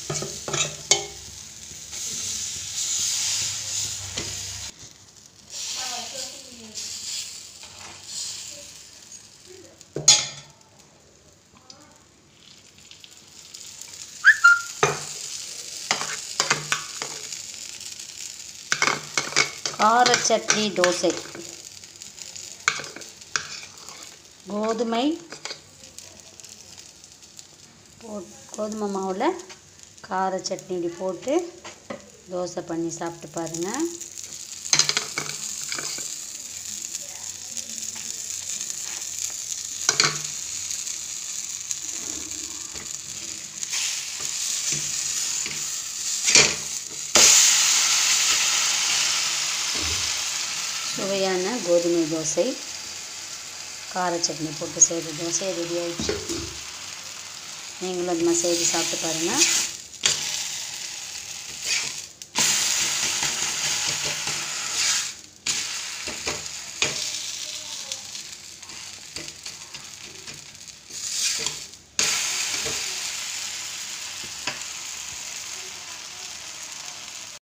கார சட்னி தோசை கோதுமை போ கோதுமை மாவில் கார சட்னி இப்படி போட்டு தோசை பண்ணி சாப்பிட்டு பாருங்கள் சுவையான கோதுமை தோசை கார சட்னி போட்டு செய்த தோசை ரெடி ஆயிடுச்சு நீங்களும் அது மாதிரி செய்து சாப்பிட்டு பாருங்கள்